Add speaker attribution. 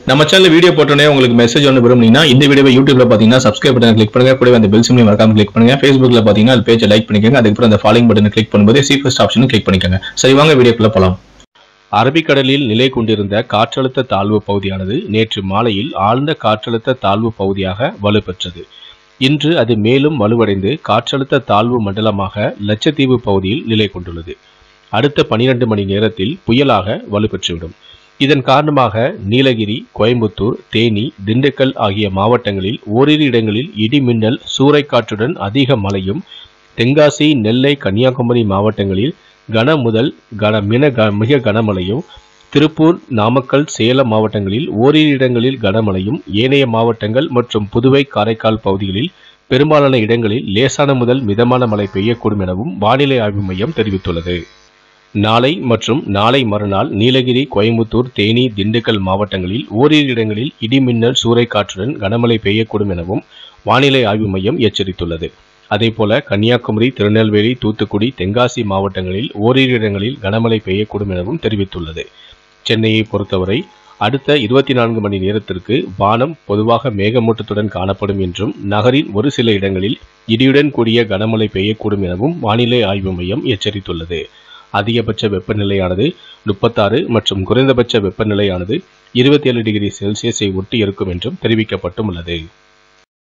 Speaker 1: நம்ம channel video போட்டோன்னே உங்களுக்கு மெசேஜ் ஒன்று விரும்புனீங்கன்னா இந்த வீடியோவை யூடியூப்ல பார்த்தீங்கன்னா சப்ஸ்கிரைப் பட்டன் கிளிக் பண்ணுங்க கூடவே அந்த பெல் சிம்லையும் மறக்காம கிளிக் பண்ணுங்க ஃபேஸ்புக்ல பார்த்தீங்கன்னா அது பேஜை லைக் பண்ணிக்கோங்க அதுக்கப்புறம் அந்த ஃபாலோயிங் பட்டனை கிளிக் பண்ணும்போது சி ஃபர்ஸ்ட் ஆப்ஷனும் கிளிக் பண்ணிக்கோங்க சரி வாங்க வீடியோக்குள்ள போலாம் அரபிக்கடலில் நிலை கொண்டிருந்த காற்றழுத்த தாழ்வு பகுதியானது நேற்று மாலையில் ஆழ்ந்த காற்றழுத்த தாழ்வு பகுதியாக வலுப்பெற்றது இன்று அது மேலும் வலுவடைந்து காற்றழுத்த தாழ்வு மண்டலமாக லட்சத்தீவு பகுதியில் நிலை கொண்டுள்ளது அடுத்த பனிரெண்டு மணி நேரத்தில் புயலாக வலுப்பெற்றுவிடும் இதன் காரணமாக நீலகிரி கோயம்புத்தூர் தேனி திண்டுக்கல் ஆகிய மாவட்டங்களில் ஓரிரு இடங்களில் இடி மின்னல் சூறைக்காற்றுடன் அதிக மழையும் தென்காசி நெல்லை கன்னியாகுமரி மாவட்டங்களில் கன முதல் கன மின க மிக கனமழையும் திருப்பூர் நாமக்கல் சேலம் மாவட்டங்களில் ஓரிரு இடங்களில் கனமழையும் ஏனைய மாவட்டங்கள் மற்றும் புதுவை காரைக்கால் பகுதிகளில் பெரும்பாலான இடங்களில் லேசான முதல் மிதமான மழை பெய்யக்கூடும் எனவும் வானிலை ஆய்வு மையம் தெரிவித்துள்ளது நாளை மற்றும் நாளை மறுநாள் நீலகிரி கோயம்புத்தூர் தேனி திண்டுக்கல் மாவட்டங்களில் ஓரிரு இடங்களில் இடிமின்னல் சூறைக்காற்றுடன் கனமழை பெய்யக்கூடும் எனவும் வானிலை ஆய்வு மையம் எச்சரித்துள்ளது அதேபோல கன்னியாகுமரி திருநெல்வேலி தூத்துக்குடி தென்காசி மாவட்டங்களில் ஓரிரு இடங்களில் கனமழை பெய்யக்கூடும் எனவும் தெரிவித்துள்ளது சென்னையை பொறுத்தவரை அடுத்த இருபத்தி நான்கு மணி நேரத்திற்கு வானம் பொதுவாக மேகமூட்டத்துடன் காணப்படும் என்றும் நகரின் ஒரு சில இடங்களில் இடியுடன் கூடிய கனமழை பெய்யக்கூடும் எனவும் வானிலை ஆய்வு மையம் எச்சரித்துள்ளது அதிகபட்ச வெப்பநிலையானது முப்பத்தாறு மற்றும் குறைந்தபட்ச வெப்பநிலையானது இருபத்தி ஏழு டிகிரி செல்சியஸை ஒட்டி இருக்கும் என்றும் தெரிவிக்கப்பட்டுள்ளது